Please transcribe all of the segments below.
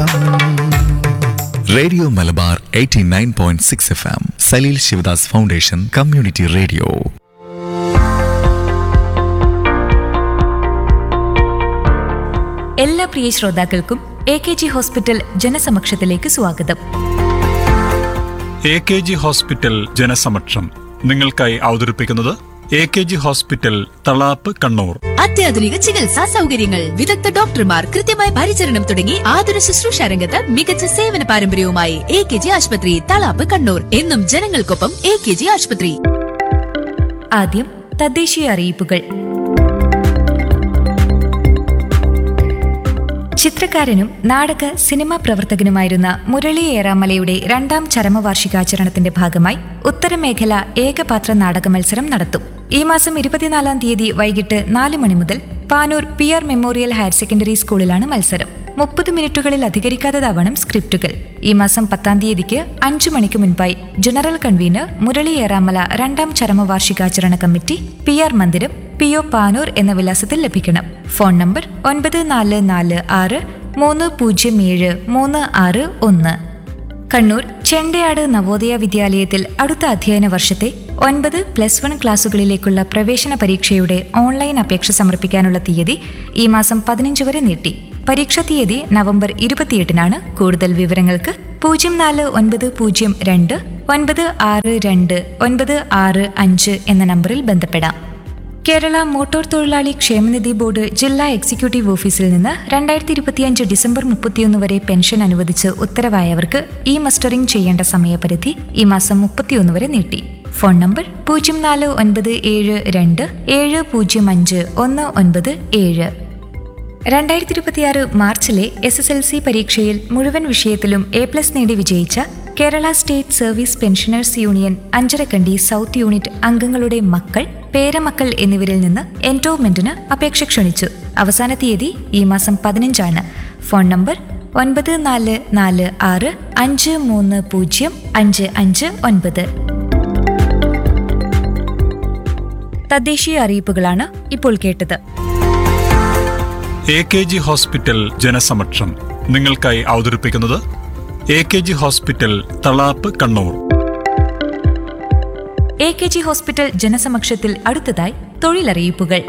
Radio Malabar 89.6 F M Salil Sivadas foundation community radio എല്ലാ പ്രിയ ശ്രോതാക്കൾക്കും എ കെ ജി ഹോസ്പിറ്റൽ ജനസമക്ഷത്തിലേക്ക് സ്വാഗതം എ കെ ജി ഹോസ്പിറ്റൽ ജനസമക്ഷം നിങ്ങൾക്കായി അവതരിപ്പിക്കുന്നത് A K G hospital Thalap Kannur അത്യാധുനിക ചികിത്സാ സൗകര്യങ്ങൾ വിദഗ്ധ ഡോക്ടർമാർ കൃത്യമായ പരിചരണം തുടങ്ങി ആതുര ശുശ്രൂഷ രംഗത്ത് മികച്ച സേവന പാരമ്പര്യവുമായി എ കെ ജി ആശുപത്രി തളാപ്പ് കണ്ണൂർ എന്നും ജനങ്ങൾക്കൊപ്പം എ കെ ജി ആശുപത്രി ആദ്യം തദ്ദേശീയ അറിയിപ്പുകൾ ചിത്രകാരനും നാടക സിനിമാ പ്രവർത്തകനുമായിരുന്ന മുരളി ഏറാമലയുടെ രണ്ടാം ചരമവാർഷികാചരണത്തിന്റെ ഭാഗമായി ഉത്തരമേഖല ഏകപാത്ര നാടക മത്സരം നടത്തും ഈ മാസം ഇരുപത്തിനാലാം തീയതി വൈകിട്ട് നാല് മണി മുതൽ Panoor P R memorial higher secondary സ്കൂളിലാണ് മത്സരം മുപ്പത് മിനിറ്റുകളിൽ അധികരിക്കാത്തതാവണം സ്ക്രിപ്റ്റുകൾ ഈ മാസം പത്താം തീയതിക്ക് അഞ്ചു മണിക്ക് മുൻപായി ജനറൽ കൺവീനർ മുരളി ഏറാമല രണ്ടാം ചരമവാർഷികാചരണ കമ്മിറ്റി പി ആർ മന്ദിരം പി ഒ പാനൂർ എന്ന വിലാസത്തിൽ ലഭിക്കണം ഫോൺ നമ്പർ ഒൻപത് നാല് നാല് ആറ് മൂന്ന് പൂജ്യം ഏഴ് മൂന്ന് ആറ് ഒന്ന് കണ്ണൂർ ചെണ്ടയാട് നവോദയ വിദ്യാലയത്തിൽ അടുത്ത അധ്യയന വർഷത്തെ ഒൻപത് പ്ലസ് വൺ ക്ലാസുകളിലേക്കുള്ള പ്രവേശന പരീക്ഷയുടെ ഓൺലൈൻ അപേക്ഷ സമർപ്പിക്കാനുള്ള തീയതി ഈ മാസം പതിനഞ്ച് വരെ നീട്ടി പരീക്ഷാ തീയതി നവംബർ ഇരുപത്തിയെട്ടിനാണ് കൂടുതൽ വിവരങ്ങൾക്ക് പൂജ്യം നാല് ഒൻപത് പൂജ്യം രണ്ട് ഒൻപത് ആറ് രണ്ട് ഒൻപത് ആറ് അഞ്ച് എന്ന നമ്പറിൽ ബന്ധപ്പെടാം കേരള മോട്ടോർ തൊഴിലാളി ക്ഷേമനിധി ബോർഡ് ജില്ലാ എക്സിക്യൂട്ടീവ് ഓഫീസിൽ നിന്ന് രണ്ടായിരത്തി ഇരുപത്തിയഞ്ച് ഡിസംബർ മുപ്പത്തിയൊന്ന് വരെ പെൻഷൻ അനുവദിച്ച് ഉത്തരവായവർക്ക് ഇ മസ്റ്ററിംഗ് ചെയ്യേണ്ട സമയപരിധി ഈ മാസം മുപ്പത്തിയൊന്ന് വരെ നീട്ടി ഫോൺ നമ്പർ പൂജ്യം നാല് ഒൻപത് ഏഴ് രണ്ട് ഏഴ് പൂജ്യം അഞ്ച് ഒന്ന് ഒൻപത് ഏഴ് രണ്ടായിരത്തി ഇരുപത്തിയാറ് മാർച്ചിലെ എസ് എസ് എൽ സി പരീക്ഷയിൽ മുഴുവൻ വിഷയത്തിലും എ പ്ലസ് നേടി വിജയിച്ച Kerala state service pensioners union Anjarakandy south unit അംഗങ്ങളുടെ മക്കൾ പേരമക്കൾ എന്നിവരിൽ നിന്ന് എൻറോൾമെന്റിന് അപേക്ഷ ക്ഷണിച്ചു അവസാന തീയതി ഈ മാസം പതിനഞ്ചാണ് ഫോൺ നമ്പർ ഒൻപത് നാല് നാല് ആറ് അഞ്ച് മൂന്ന് പൂജ്യം അഞ്ച് അഞ്ച് ഒൻപത് തദ്ദേശീയ അറിയിപ്പുകളാണ് ഇപ്പോൾ കേട്ടത് എ കെ ജി ഹോസ്പിറ്റൽ ജനസമക്ഷം നിങ്ങൾക്കായി അവതരിപ്പിക്കുന്നത് A K G hospital Thalap Kannur A K G hospital ജനസമക്ഷത്തിൽ അടുത്തതായി തൊഴിലറിയിപ്പുകൾ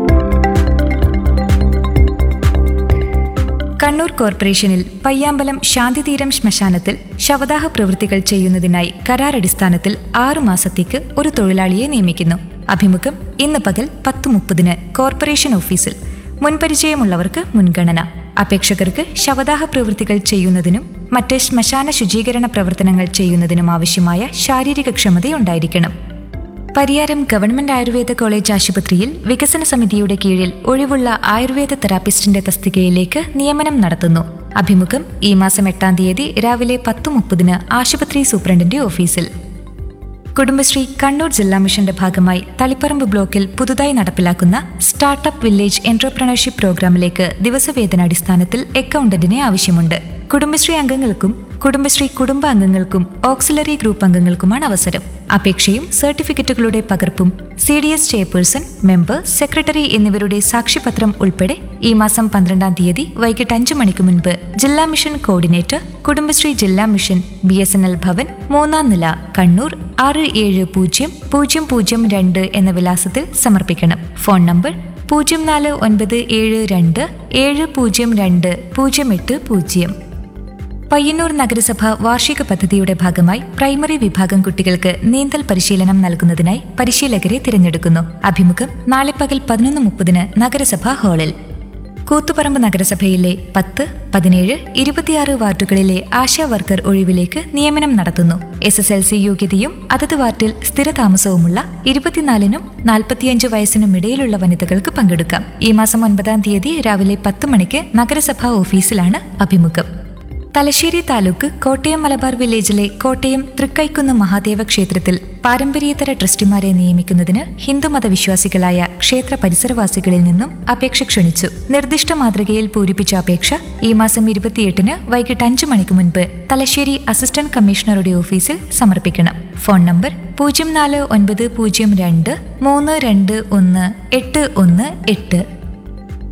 കണ്ണൂർ കോർപ്പറേഷനിൽ പയ്യാമ്പലം ശാന്തിതീരം ശ്മശാനത്തിൽ ശവദാഹ പ്രവൃത്തികൾ ചെയ്യുന്നതിനായി കരാറടിസ്ഥാനത്തിൽ ആറു മാസത്തേക്ക് ഒരു തൊഴിലാളിയെ നിയമിക്കുന്നു അഭിമുഖം ഇന്ന് പകൽ പത്ത് മുപ്പതിന് കോർപ്പറേഷൻ ഓഫീസിൽ മുൻപരിചയമുള്ളവർക്ക് മുൻഗണന അപേക്ഷകർക്ക് ശവദാഹ പ്രവൃത്തികൾ ചെയ്യുന്നതിനും മറ്റ് ശ്മശാന ശുചീകരണ പ്രവർത്തനങ്ങൾ ചെയ്യുന്നതിനും ആവശ്യമായ ശാരീരിക ക്ഷമതയുണ്ടായിരിക്കണം പരിയാരം ഗവൺമെന്റ് ആയുർവേദ കോളേജ് ആശുപത്രിയിൽ വികസന സമിതിയുടെ കീഴിൽ ഒഴിവുള്ള ആയുർവേദ തെറാപ്പിസ്റ്റിന്റെ തസ്തികയിലേക്ക് നിയമനം നടത്തുന്നു അഭിമുഖം ഈ മാസം എട്ടാം തീയതി രാവിലെ പത്ത് മുപ്പതിന് ആശുപത്രി സൂപ്രണ്ടിന്റെ ഓഫീസിൽ കുടുംബശ്രീ കണ്ണൂർ ജില്ലാ മിഷന്റെ ഭാഗമായി തളിപ്പറമ്പ് ബ്ലോക്കിൽ പുതുതായി നടപ്പിലാക്കുന്ന സ്റ്റാർട്ടപ്പ് വില്ലേജ് എന്റർപ്രണർഷിപ്പ് പ്രോഗ്രാമിലേക്ക് ദിവസവേതനാടിസ്ഥാനത്തിൽ അക്കൗണ്ടന്റിനെ ആവശ്യമുണ്ട് കുടുംബശ്രീ അംഗങ്ങൾക്കും കുടുംബശ്രീ കുടുംബ അംഗങ്ങൾക്കും ഓക്സിലറി ഗ്രൂപ്പ് അംഗങ്ങൾക്കുമാണ് അവസരം അപേക്ഷയും സർട്ടിഫിക്കറ്റുകളുടെ പകർപ്പും C D S chairperson member secretary എന്നിവരുടെ സാക്ഷ്യപത്രം ഉൾപ്പെടെ ഈ മാസം പന്ത്രണ്ടാം തീയതി വൈകിട്ട് അഞ്ചു മണിക്ക് മുൻപ് ജില്ലാ മിഷൻ കോർഡിനേറ്റർ കുടുംബശ്രീ ജില്ലാ mission B S N L Bhavan മൂന്നാം നില കണ്ണൂർ ആറ് ഏഴ് പൂജ്യം പൂജ്യം പൂജ്യം രണ്ട് എന്ന വിലാസത്തിൽ സമർപ്പിക്കണം ഫോൺ നമ്പർ പൂജ്യം നാല് ഒൻപത് ഏഴ് രണ്ട് ഏഴ് പൂജ്യം രണ്ട് പൂജ്യം എട്ട് പൂജ്യം പയ്യന്നൂർ നഗരസഭ വാർഷിക പദ്ധതിയുടെ ഭാഗമായി പ്രൈമറി വിഭാഗം കുട്ടികൾക്ക് നീന്തൽ പരിശീലനം നൽകുന്നതിനായി പരിശീലകരെ തിരഞ്ഞെടുക്കുന്നു അഭിമുഖം നാളെ പകൽ പതിനൊന്ന് മുപ്പതിന് നഗരസഭാ ഹാളിൽ കൂത്തുപറമ്പ് നഗരസഭയിലെ പത്ത് പതിനേഴ് ഇരുപത്തിയാറ് വാർഡുകളിലെ ആശാ വർക്കർ ഒഴിവിലേക്ക് നിയമനം നടത്തുന്നു എസ് എസ് എൽ സി യോഗ്യതയും അതത് വാർഡിൽ സ്ഥിരതാമസവുമുള്ള ഇരുപത്തിനാലിനും നാൽപ്പത്തിയഞ്ച് വയസ്സിനും ഇടയിലുള്ള വനിതകൾക്ക് പങ്കെടുക്കാം ഈ മാസം ഒൻപതാം തീയതി രാവിലെ പത്ത് മണിക്ക് നഗരസഭാ ഓഫീസിലാണ് അഭിമുഖം തലശ്ശേരി താലൂക്ക് കോട്ടയം മലബാർ വില്ലേജിലെ കോട്ടയം തൃക്കൈക്കുന്ന് മഹാദേവ ക്ഷേത്രത്തിൽ പാരമ്പര്യേതര ട്രസ്റ്റിമാരെ നിയമിക്കുന്നതിന് ഹിന്ദുമത വിശ്വാസികളായ ക്ഷേത്ര പരിസരവാസികളിൽ നിന്നും അപേക്ഷ ക്ഷണിച്ചു നിർദ്ദിഷ്ട മാതൃകയിൽ പൂരിപ്പിച്ച അപേക്ഷ ഈ മാസം ഇരുപത്തിയെട്ടിന് വൈകിട്ട് അഞ്ചു മണിക്ക് മുൻപ് തലശ്ശേരി അസിസ്റ്റന്റ് കമ്മീഷണറുടെ ഓഫീസിൽ സമർപ്പിക്കണം ഫോൺ നമ്പർ പൂജ്യം നാല് ഒൻപത് പൂജ്യം രണ്ട് മൂന്ന് രണ്ട് ഒന്ന് എട്ട് ഒന്ന് എട്ട്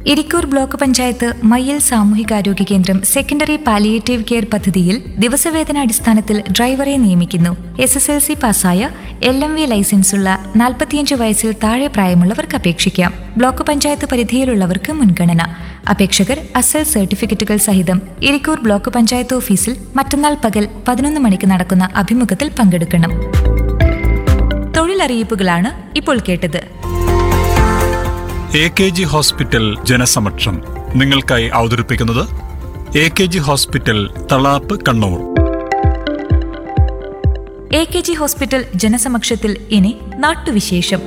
ഇരിക്കൂർ ബ്ലോക്ക് പഞ്ചായത്ത് മയ്യൽ സാമൂഹികാരോഗ്യ കേന്ദ്രം സെക്കൻഡറി പാലിയേറ്റീവ് കെയർ പദ്ധതിയിൽ ദിവസവേതനാടിസ്ഥാനത്തിൽ ഡ്രൈവറെ നിയമിക്കുന്നു എസ് എസ് എൽ സി പാസ്സായ എൽ എം വി ലൈസൻസുള്ള നാൽപ്പത്തിയഞ്ച് വയസ്സിൽ താഴെ പ്രായമുള്ളവർക്ക് അപേക്ഷിക്കാം ബ്ലോക്ക് പഞ്ചായത്ത് പരിധിയിലുള്ളവർക്ക് മുൻഗണന അപേക്ഷകർ അസൽ സർട്ടിഫിക്കറ്റുകൾ സഹിതം ഇരിക്കൂർ ബ്ലോക്ക് പഞ്ചായത്ത് ഓഫീസിൽ മറ്റന്നാൾ പകൽ പതിനൊന്ന് മണിക്ക് നടക്കുന്ന അഭിമുഖത്തിൽ പങ്കെടുക്കണം തൊഴിലറിയിപ്പുകളാണ് ഇപ്പോൾ കേട്ടത് എ കെ ജി ഹോസ്പിറ്റൽ ജനസമക്ഷം നിങ്ങൾക്കായി അവതരിപ്പിക്കുന്നത് A K G hospital Thalap Kannur A K G hospital ജനസമക്ഷത്തിൽ ഇനി നാട്ടുവിശേഷം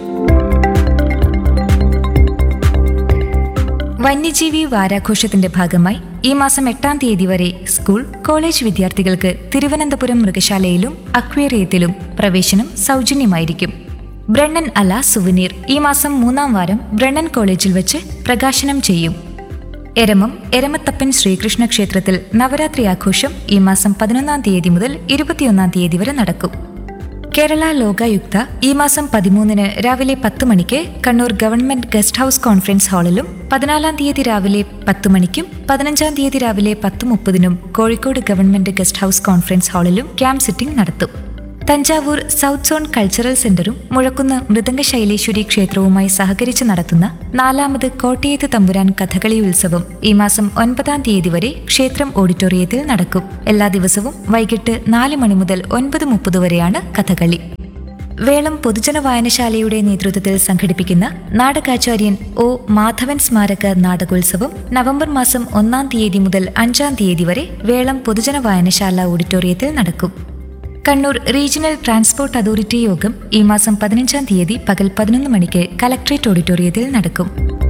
വന്യജീവി വാരാഘോഷത്തിന്റെ ഭാഗമായി ഈ മാസം എട്ടാം തീയതി വരെ സ്കൂൾ കോളേജ് വിദ്യാർത്ഥികൾക്ക് തിരുവനന്തപുരം മൃഗശാലയിലും അക്വേറിയത്തിലും പ്രവേശനം സൗജന്യമായിരിക്കും ബ്രണ്ണൻ അല സുവനീർ ഈ മാസം മൂന്നാം വാരം ബ്രണ്ണൻ കോളേജിൽ വെച്ച് പ്രകാശനം ചെയ്യും എരമം എരമത്തപ്പൻ ശ്രീകൃഷ്ണ ക്ഷേത്രത്തിൽ നവരാത്രി ആഘോഷം ഈ മാസം പതിനൊന്നാം തീയതി മുതൽ ഇരുപത്തിയൊന്നാം തീയതി വരെ നടക്കും കേരള ലോകായുക്ത ഈ മാസം പതിമൂന്നിന് രാവിലെ പത്ത് മണിക്ക് Kannur government guest house conference ഹാളിലും പതിനാലാം തീയതി രാവിലെ പത്ത് മണിക്കും പതിനഞ്ചാം തീയതി രാവിലെ പത്ത് മുപ്പതിനും Kozhikode government guest house conference ഹാളിലും ക്യാമ്പ് സിറ്റിംഗ് നടത്തും തഞ്ചാവൂർ സൗത്ത് സോൺ കൾച്ചറൽ സെന്ററും മുഴക്കുന്ന് മൃദംഗ ശൈലേശ്വരി ക്ഷേത്രവുമായി സഹകരിച്ച് നടത്തുന്ന നാലാമത് കോട്ടയത്ത് തമ്പുരാൻ കഥകളി ഉത്സവം ഈ മാസം ഒൻപതാം തീയതി വരെ ക്ഷേത്രം ഓഡിറ്റോറിയത്തിൽ നടക്കും എല്ലാ ദിവസവും വൈകിട്ട് നാല് മണി മുതൽ ഒൻപത് മുപ്പത് വരെയാണ് കഥകളി വേളം പൊതുജന വായനശാലയുടെ നേതൃത്വത്തിൽ സംഘടിപ്പിക്കുന്ന നാടകാചാര്യൻ ഒ മാധവൻ സ്മാരക നാടകോത്സവം നവംബർ മാസം ഒന്നാം തീയതി മുതൽ അഞ്ചാം തീയതി വരെ വേളം പൊതുജന വായനശാല ഓഡിറ്റോറിയത്തിൽ നടക്കും കണ്ണൂർ റീജിയണൽ ട്രാൻസ്പോർട്ട് അതോറിറ്റി യോഗം ഈ മാസം പതിനഞ്ചാം തീയതി പകൽ പതിനൊന്ന് മണിക്ക് കലക്ട്രേറ്റ് ഓഡിറ്റോറിയത്തിൽ നടക്കും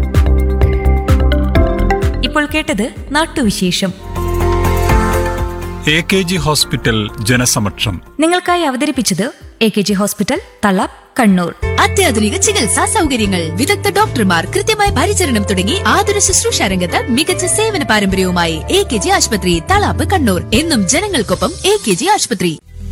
ഇപ്പോൾ കേട്ടത് നാട്ടുവിശേഷം എ കെ ജി ഹോസ്പിറ്റൽ ജനസമക്ഷം നിങ്ങൾക്കായി അവതരിപ്പിച്ചത് A K G hospital Thalap Kannur അത്യാധുനിക ചികിത്സാ സൗകര്യങ്ങൾ വിദഗ്ധ ഡോക്ടർമാർ കൃത്യമായ പരിചരണം തുടങ്ങി ആതുര ശുശ്രൂഷ രംഗത്ത് മികച്ച സേവന പാരമ്പര്യവുമായി എ കെ ജി ആശുപത്രി തളാപ്പ് കണ്ണൂർ എന്നും ജനങ്ങൾക്കൊപ്പം എ കെ ജി ആശുപത്രി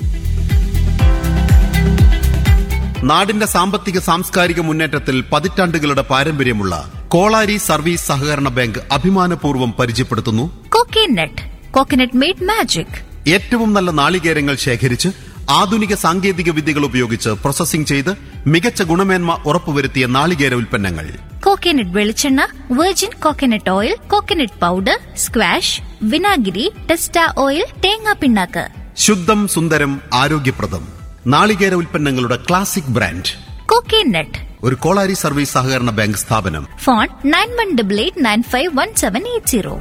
നാടിന്റെ സാമ്പത്തിക സാംസ്കാരിക മുന്നേറ്റത്തിൽ പതിറ്റാണ്ടുകളുടെ പാരമ്പര്യമുള്ള കോളാരി സർവീസ് സഹകരണ ബാങ്ക് അഭിമാനപൂർവ്വം പരിചയപ്പെടുത്തുന്നു കോക്കനട്ട് കോക്കനട്ട് മെയ്ഡ് മാജിക് ഏറ്റവും നല്ല നാളികേരങ്ങൾ ശേഖരിച്ച് ആധുനിക സാങ്കേതിക വിദ്യകൾ ഉപയോഗിച്ച് പ്രോസസ്സിംഗ് ചെയ്ത് മികച്ച ഗുണമേന്മ ഉറപ്പുവരുത്തിയ നാളികേര ഉൽപ്പന്നങ്ങൾ കോക്കനട്ട് വെളിച്ചെണ്ണ virgin coconut oil coconut powder squash വിനാഗിരി ടെസ്റ്റ ഓയിൽ തേങ്ങാ പിണ്ണാക്ക് ശുദ്ധം സുന്ദരം ആരോഗ്യപ്രദം നാളികേര ഉൽപ്പന്നങ്ങളുടെ ക്ലാസിക് ബ്രാൻഡ് കോക്കനട്ട് ഒരു കോളാരി സർവീസ് സഹകരണ ബാങ്ക് സ്ഥാപനം phone nine one double eight nine five one seven eight zero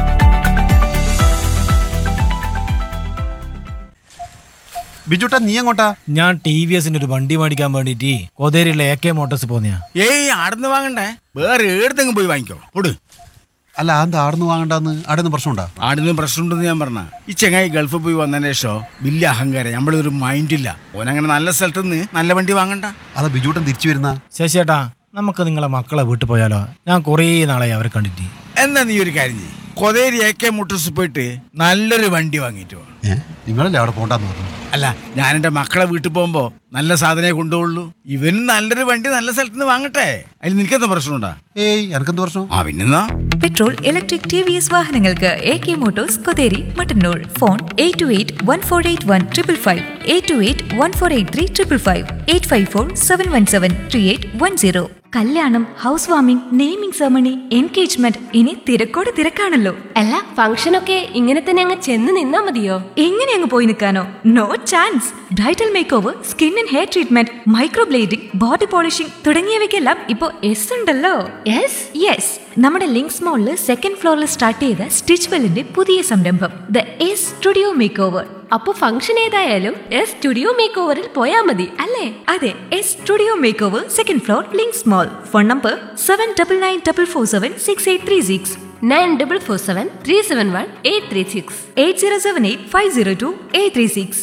ബിജുട്ടാ നീ എങ്ങോട്ടാ ഞാൻ ടി വി എസിന്റെ ഒരു വണ്ടി മേടിക്കാൻ വേണ്ടിട്ട് കോതേരിയിലെ എ കെ മോട്ടോഴ്സ് പോന്നെയാ ഏയ് ആടുന്ന് വാങ്ങണ്ടേ വേറെ ഏടത്തെങ്കിലും പോയി വാങ്ങിക്കോ പൊട് അല്ല എന്താ ആടുന്ന് വാങ്ങണ്ടെന്ന് ആടുന്ന് പ്രശ്നമുണ്ടാ ആടുന്ന് പ്രശ്നമുണ്ടെന്ന് ഞാൻ പറഞ്ഞ ഈ ചെങ്ങായി ഗൾഫിൽ പോയി വന്നതിന് ശേഷം വലിയ അഹങ്കാരം നമ്മളൊരു മൈൻഡില്ല ഓനങ്ങനെ നല്ല സ്ഥലത്ത് നിന്ന് നല്ല വണ്ടി വാങ്ങണ്ട അതാ ബിജുട്ടൻ തിരിച്ചു വരുന്ന ശശിയേട്ടാ നമുക്ക് നിങ്ങളെ മക്കളെ വീട്ടിൽ പോയാലോ ഞാൻ കുറേ നാളായി അവരെ കണ്ടിട്ട് എന്നാ നീ ഒരു കാര്യം ചെയ്യ് കൊതേരി എ കെ മോട്ടോഴ്സ് പോയിട്ട് നല്ലൊരു വണ്ടി വാങ്ങിയിട്ട് വാ നിങ്ങളല്ലേ അവിടെ പോണ്ടെന്ന് പറഞ്ഞു അല്ല ഞാൻ എന്റെ മക്കളെ വീട്ടിൽ പോകുമ്പോ നല്ല സാധനമേ കൊണ്ടുപോകുള്ളൂ ഇവനും നല്ലൊരു വണ്ടി നല്ല സ്ഥലത്ത് നിന്ന് വാങ്ങട്ടെ അതിൽ നിനക്കെന്താ പ്രശ്നമുണ്ടാ ഏയ് എനക്കെന്ത് പ്രശ്നം ആ പിന്നെന്നാ petrol electric T V S വാഹനങ്ങൾക്ക് A K motors Kotheri Mattannur phone eight two eight one four eight one triple five eight two eight one four eight three triple five eight five four seven one seven three eight one zero കല്യാണം house warming naming ceremony engagement ഇനി തിരക്കോട് തിരക്കാണല്ലോ അല്ല ഫംഗ്ഷനൊക്കെ ഇങ്ങനെ തന്നെ അങ്ങ് ചെന്ന് നിന്നാ മതിയോ എങ്ങനെ അങ്ങ് പോയി നിൽക്കാനോ no chance bridal make over skin and hair treatment microblading body polishing തുടങ്ങിയവയ്ക്കെല്ലാം ഇപ്പോ എസ് ഉണ്ടല്ലോ യെസ് യെസ് നമ്മുടെ ലിങ്ക്സ് മോളിൽ സെക്കൻഡ് ഫ്ലോറിൽ സ്റ്റാർട്ട് ചെയ്ത സ്റ്റിച്ച് വെല്ലിന്റെ പുതിയ സംരംഭം the S studio make over അപ്പൊ ഫംഗ്ഷൻ ഏതായാലും എസ് സ്റ്റുഡിയോ മേക്ക് ഓവറിൽ പോയാ മതി അല്ലേ അതെ S studio make over second floor links mall phone number seven double nine double four seven six eight three six nine double four seven three seven one eight three six eight zero seven eight five zero two eight three six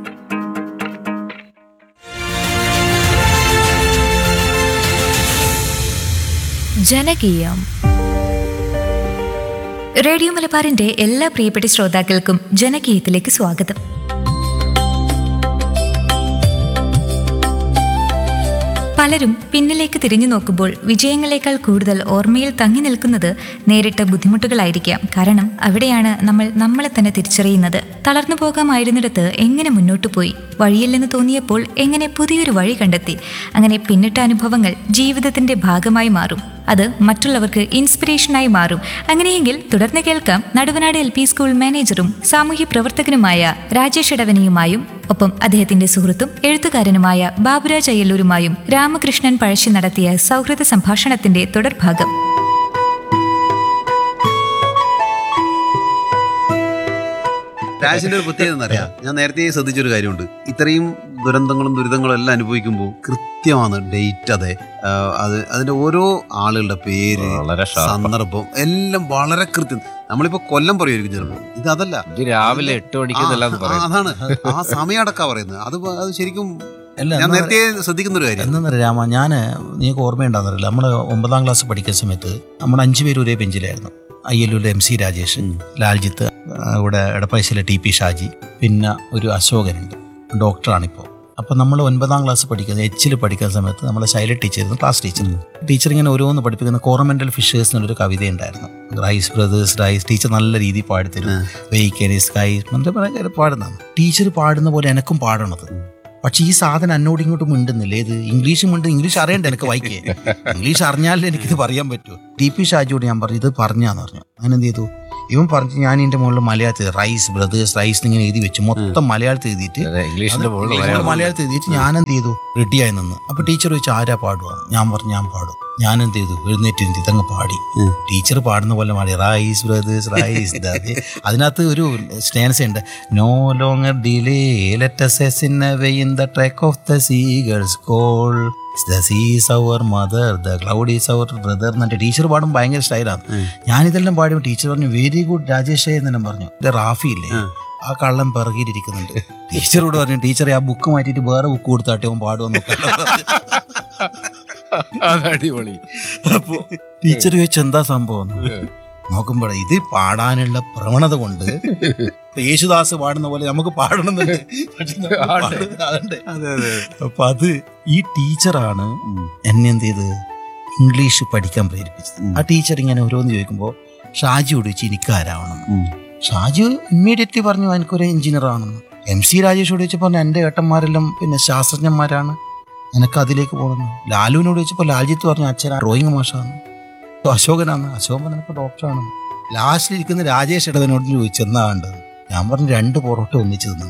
ജനകീയം radio മലബാറിന്റെ എല്ലാ പ്രിയപ്പെട്ട ശ്രോതാക്കൾക്കും ജനകീയത്തിലേക്ക് സ്വാഗതം പലരും പിന്നിലേക്ക് തിരിഞ്ഞു നോക്കുമ്പോൾ വിജയങ്ങളെക്കാൾ കൂടുതൽ ഓർമ്മയിൽ തങ്ങി നിൽക്കുന്നത് നേരിട്ട ബുദ്ധിമുട്ടുകളായിരിക്കാം കാരണം അവിടെയാണ് നമ്മൾ നമ്മളെ തന്നെ തിരിച്ചറിയുന്നത് തളർന്നു പോകാമായിരുന്നിടത്ത് എങ്ങനെ മുന്നോട്ടു പോയി വഴിയില്ലെന്ന് തോന്നിയപ്പോൾ എങ്ങനെ പുതിയൊരു വഴി കണ്ടെത്തി അങ്ങനെ പിന്നിട്ട അനുഭവങ്ങൾ ജീവിതത്തിന്റെ ഭാഗമായി മാറും അത് മറ്റുള്ളവർക്ക് ഇൻസ്പിറേഷനായി മാറും അങ്ങനെയെങ്കിൽ തുടർന്ന് കേൾക്കാം നടുവനാട് എൽ പി സ്കൂൾ മാനേജറും സാമൂഹ്യ പ്രവർത്തകനുമായ രാജേഷ് ഇടവനിയുമായും ഒപ്പം അദ്ദേഹത്തിന്റെ സുഹൃത്തും എഴുത്തുകാരനുമായ ബാബുരാജ് അയ്യല്ലൂരുമായും രാമകൃഷ്ണൻ പഴശ്ശി നടത്തിയ സൗഹൃദ സംഭാഷണത്തിന്റെ തുടർഭാഗം രാജിന്റെ ഒരു പ്രത്യേകത എന്നറിയാം ഞാൻ നേരത്തെ ശ്രദ്ധിച്ചൊരു കാര്യമുണ്ട് ഇത്രയും ദുരന്തങ്ങളും ദുരിതങ്ങളും എല്ലാം അനുഭവിക്കുമ്പോൾ കൃത്യമാണ് ഡേറ്റ് അതെ ആ, അത് അതിന്റെ ഓരോ ആളുകളുടെ പേര് വളരെ sharp ആ. സന്ദർഭം എല്ലാം വളരെ കൃത്യം നമ്മളിപ്പോ കൊല്ലം പറയുമായിരിക്കും ചിലപ്പോൾ ഇത് അതല്ല ഇത് രാവിലെ എട്ട് മണിക്ക് എന്നല്ല ആ, പറയുന്നത് അതാണ് ആ സമയം അടക്കാ പറയുന്നത് അത് പ- അത് ശരിക്കും അല്ല ഞാൻ എന്നാ- നേരത്തെ ശ്രദ്ധിക്കുന്ന ഒരു കാര്യം എന്നാ രാമ ഞാൻ നീക്ക് ഓർമ്മയുണ്ടാകുന്നില്ല നമ്മൾ ഒമ്പതാം ക്ലാസ് പഠിക്കുന്ന സമയത്ത് നമ്മൾ അഞ്ചു പേര് ഒരേ ബെഞ്ചിലായിരുന്നു അയ്യല്ലൂരിലെ എം സി രാജേഷ് ലാൽജിത്ത് ആ, ഇവിടെ എടപ്പാശ്ശിയിലെ ടി പി ഷാജി പിന്നെ ഒരു അശോകനുണ്ട് ഡോക്ടറാണിപ്പോൾ അപ്പം നമ്മൾ ഒൻപതാം ക്ലാസ് പഠിക്കുന്ന എച്ചിൽ പഠിക്കുന്ന സമയത്ത് നമ്മളെ Shaila teacher class teacher teacher ഇങ്ങനെ ഓരോന്ന് പഠിപ്പിക്കുന്ന കോറമെന്റൽ ഫിഷേഴ്സ് എന്നുള്ളൊരു കവിത ഉണ്ടായിരുന്നു റൈസ് ബ്രദേഴ്സ് റൈസ് ടീച്ചർ നല്ല രീതിയിൽ പാടിത്തരും വെയ്ക്കൻ സ്കൈ എന്നിട്ട് ഭയങ്കര പാടുന്നതാണ് ടീച്ചർ പാടുന്ന പോലെ എനക്കും പാടണത് പക്ഷെ ഈ സാധനം എന്നോട് ഇങ്ങോട്ട് മിണ്ടുന്നില്ല ഏത് ഇംഗ്ലീഷ് മിണ്ട് ഇംഗ്ലീഷ് അറിയണ്ട എനിക്ക് വായിക്കേ ഇംഗ്ലീഷ് അറിഞ്ഞാലേ എനിക്കിത് പറയാൻ പറ്റൂ ടി പി ഷാജിയോട് ഞാൻ പറഞ്ഞു ഇത് പറഞ്ഞാന്ന് പറഞ്ഞു അങ്ങനെ എന്ത് ചെയ്തു ഇവൻ പറഞ്ഞു ഞാൻ ഇതിന്റെ മുകളിൽ മലയാളത്തിൽ റൈസ് ബ്രദേഴ്സ് റൈസ് ഇങ്ങനെ എഴുതി വെച്ചു മൊത്തം മലയാളത്തിൽ എഴുതിയിട്ട് അതെ, ഇംഗ്ലീഷിന്റെ അത് മുകളിൽ ഇംഗ്ലീഷിന്റെ മലയാളം. മലയാളത്തിൽ എഴുതിയിട്ട് ഞാൻ എന്ത് ചെയ്തു റെഡിയായി നിന്ന് അപ്പൊ ടീച്ചർ ചോദിച്ചു ആരാ പാടുക ഞാൻ പറഞ്ഞു ഞാൻ പാടും ഞാൻ എന്ത് ചെയ്തു എഴുന്നേറ്റ് ഇരുന്ന് ഇതങ്ങ് പാടി ടീച്ചർ പാടുന്ന പോലെ പാടി റൈസ് ബ്രദേഴ്സ് റൈസ് അതിനകത്ത് ഒരു സ്റ്റാൻസ് ഉണ്ട് no longer delay let us in away in the track of the seekers call the seas our mother the cloud is our brother എന്നിട്ട് ടീച്ചർ പാടും ഭയങ്കര സ്റ്റൈലാണ് ഞാനിതെല്ലാം പാടുമ്പോൾ ടീച്ചർ പറഞ്ഞു വെരി ഗുഡ് രാജേഷ് എന്നെല്ലാം പറഞ്ഞു ഇത് റാഫി ഇല്ലേ ആ കള്ളം പിറകിലിരിക്കുന്നുണ്ട് ടീച്ചറോട് പറഞ്ഞു ടീച്ചറെ ആ ബുക്ക് മാറ്റിയിട്ട് വേറെ ബുക്ക് കൊടുത്താട്ടെ അവൻ പാടുമെന്ന് അത് അടിപൊളി അപ്പോ ടീച്ചർ ചോദിച്ചു എന്താ സംഭവം നോക്കുമ്പോൾ ഇത് പാടാനുള്ള പ്രവണത കൊണ്ട് ഇപ്പൊ യേശുദാസ് പാടുന്ന പോലെ നമുക്ക് പാടണമെന്നുണ്ട് പക്ഷെ നമുക്ക് പാടുന്നത് അതുണ്ട്. അപ്പൊ അത് ഈ ടീച്ചറാണ് എന്നെ എന്ത് ചെയ്ത് ഇംഗ്ലീഷ് പഠിക്കാൻ പ്രേരിപ്പിച്ചത് ആ ടീച്ചർ ഇങ്ങനെ ഓരോന്ന് ചോദിക്കുമ്പോൾ ഷാജിയോട് ചോദിച്ചു എനിക്ക് ആരാവണം ഷാജി ഇമ്മീഡിയറ്റ്ലി പറഞ്ഞു എനിക്കൊരു എഞ്ചിനീയർ ആണെന്ന് എം സി രാജേഷോട് ചോദിച്ചപ്പോൾ പറഞ്ഞു എൻ്റെ ഏട്ടന്മാരെല്ലാം പിന്നെ ശാസ്ത്രജ്ഞന്മാരാണ് എനിക്ക് അതിലേക്ക് പോകണം ലാലുവിനോട് ചോദിച്ചപ്പോൾ ലാൽജിത്ത് പറഞ്ഞു അച്ഛൻ ഡ്രോയിങ് മാഷാണ് ഇപ്പൊ അശോകനാണ് അശോകൻ പറഞ്ഞപ്പോൾ ഡോക്ടറാണ് ലാസ്റ്റിൽ ഇരിക്കുന്ന രാജേഷ് ഇടവനോട് ചോദിച്ചു എന്നാ വേണ്ടത് ഞാൻ പറഞ്ഞു രണ്ട് പൊറോട്ട ഒന്നിച്ച് തിന്നു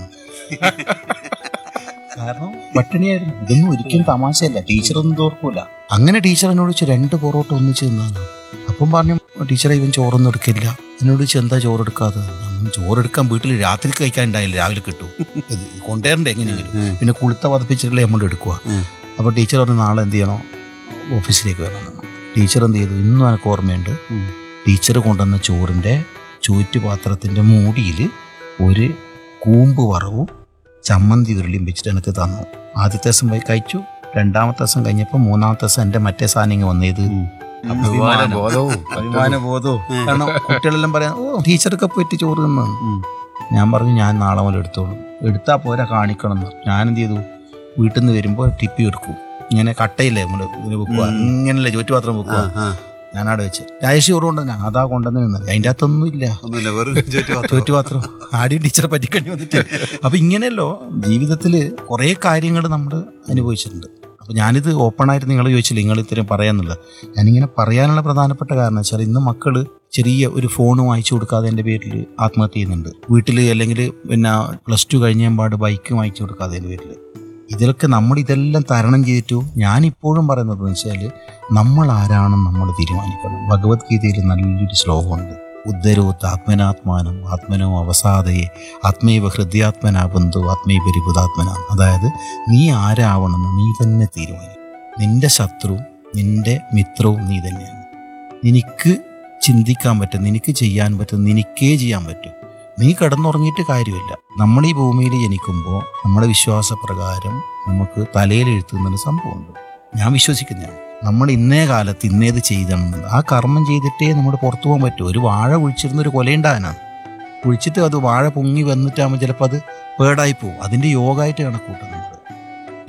കാരണം പട്ടിണിയായിരുന്നു ഇതൊന്നും ഒരിക്കലും തമാശയല്ല ടീച്ചറൊന്നും തോർക്കൂല അങ്ങനെ ടീച്ചർ എന്നോട് ചോദിച്ചു രണ്ട് പൊറോട്ട ഒന്നിച്ച് തിന്നാണ് അപ്പം പറഞ്ഞു ടീച്ചറെ ഇവൻ ചോറൊന്നും എടുക്കില്ല എന്നോട് ചോദിച്ചു എന്താ ചോറ് എടുക്കാതെ ഞാൻ പറഞ്ഞു, ചോറെടുക്കാൻ വീട്ടിൽ രാത്രി കഴിക്കാൻ ഉണ്ടായില്ല രാവിലെ കിട്ടൂ ഇത് കൊണ്ടുവരണ്ടേ എങ്ങനെയെങ്കിലും പിന്നെ കുളുത്ത പതിപ്പിച്ചിട്ടല്ലേ നമ്മൾ എടുക്കുക അപ്പോൾ ടീച്ചർ പറഞ്ഞു നാളെ എന്ത് ചെയ്യണോ ഓഫീസിലേക്ക് വരണം ടീച്ചർ എന്ത് ചെയ്തു ഇന്നും എനിക്ക് ഓർമ്മയുണ്ട് ടീച്ചർ കൊണ്ടുവന്ന ചോറിൻ്റെ ചൂറ്റുപാത്രത്തിൻ്റെ മൂടിയിൽ ഒരു കൂമ്പ് വറവും ചമ്മന്തി ഉരുളിയും വെച്ചിട്ട് എനിക്ക് തന്നു ആദ്യത്തെ ദിവസം പോയി കഴിച്ചു രണ്ടാമത്തെ ദിവസം കഴിഞ്ഞപ്പോൾ മൂന്നാമത്തെ ദിവസം എൻ്റെ മറ്റേ സാധനം ഇങ്ങ് വന്നത് അഭിമാന ബോധവും അഭിമാന ബോധവും കാരണം കുട്ടികളെല്ലാം പറയാം ഓ ടീച്ചറൊക്കെ പോയിട്ട് ചോറ് തിന്നു ഞാൻ പറഞ്ഞു ഞാൻ നാളെ മുതൽ എടുത്തോളൂ എടുത്താൽ പോരാ കാണിക്കണം എന്ന് പറഞ്ഞു. ഞാൻ എന്ത് ചെയ്തു വീട്ടിൽ നിന്ന് വരുമ്പോൾ ടിപ്പി എടുക്കും ഇങ്ങനെ കട്ടയില്ലേ നമ്മൾ ഇങ്ങനെ വെക്കുക ഇങ്ങനെയല്ലേ ചുറ്റുപാത്രം വെക്കുക ഞാൻ അവിടെ വെച്ച് രാജേഷ് ചോറ് കൊണ്ടുവന്ന അതാ കൊണ്ടുവന്ന് നിന്നത് അതിൻ്റെ അകത്തൊന്നും ഇല്ല ഒന്നുമില്ല വെറും ചുറ്റുപാത്രം. ചുറ്റുപാത്രം ആദ്യം ടീച്ചറെ പറ്റിക്കണ്ടി വന്നിട്ട് അപ്പൊ ഇങ്ങനെയല്ലോ ജീവിതത്തിൽ കുറേ കാര്യങ്ങൾ നമ്മൾ അനുഭവിച്ചിട്ടുണ്ട് അപ്പൊ ഞാനിത് ഓപ്പണായിട്ട് നിങ്ങൾ ചോദിച്ചില്ല നിങ്ങൾ ഇത്രയും പറയാന്നുള്ളത് ഞാനിങ്ങനെ പറയാനുള്ള പ്രധാനപ്പെട്ട കാരണം വെച്ചാൽ ഇന്ന് മക്കള് ചെറിയ ഒരു ഫോൺ വാങ്ങിച്ചു കൊടുക്കാതെ എൻ്റെ പേരിൽ ആത്മഹത്യ ചെയ്യുന്നുണ്ട് വീട്ടിൽ അല്ലെങ്കിൽ പിന്നെ പ്ലസ് ടു കഴിഞ്ഞപാട് ബൈക്ക് വാങ്ങിച്ചു കൊടുക്കാതെ എൻ്റെ പേരിൽ ഇതിലൊക്കെ നമ്മൾ ഇതെല്ലാം തരണം ചെയ്തിട്ടു ഞാനിപ്പോഴും പറയുന്നത് വെച്ചാൽ നമ്മൾ ആരാണെന്ന് നമ്മൾ തീരുമാനിക്കണം ഭഗവത്ഗീതയിൽ നല്ലൊരു ശ്ലോകമുണ്ട് ഉദ്ധരോത്ത് ആത്മനാത്മാനം ആത്മനോ അവസാദയെ ആത്മൈവ ഹൃദയാത്മനാ ബന്ധു ആത്മൈവ പരിബുധാത്മന അതായത് നീ ആരാവണമെന്ന് നീ തന്നെ തീരുമാനിക്കും നിന്റെ ശത്രു നിന്റെ മിത്രവും നീ തന്നെയാണ് നിനക്ക് ചിന്തിക്കാൻ പറ്റും നിനക്ക് ചെയ്യാൻ പറ്റും നിനക്കേ ചെയ്യാൻ പറ്റും നീ കിടന്നുറങ്ങിയിട്ട് കാര്യമില്ല നമ്മൾ ഈ ഭൂമിയിൽ ജനിക്കുമ്പോൾ നമ്മുടെ വിശ്വാസപ്രകാരം നമുക്ക് തലയിൽ എഴുത്തുന്നൊരു സംഭവമുണ്ട് ഞാൻ വിശ്വസിക്കുന്നതാണ് നമ്മൾ ഇന്നേ കാലത്ത് ഇന്നേത് ചെയ്തണമെന്ന് ആ കർമ്മം ചെയ്തിട്ടേ നമ്മൾ പുറത്തു പോകാൻ പറ്റൂ ഒരു വാഴ കുഴിച്ചിരുന്ന ഒരു കൊലയുണ്ടാകാനാണ് കുഴിച്ചിട്ട് അത് വാഴ പൊങ്ങി വന്നിട്ടാകുമ്പോൾ ചിലപ്പോൾ അത് പേടായി പോകും അതിൻ്റെ യോഗമായിട്ട് കണക്കൂട്ടുന്നുണ്ട്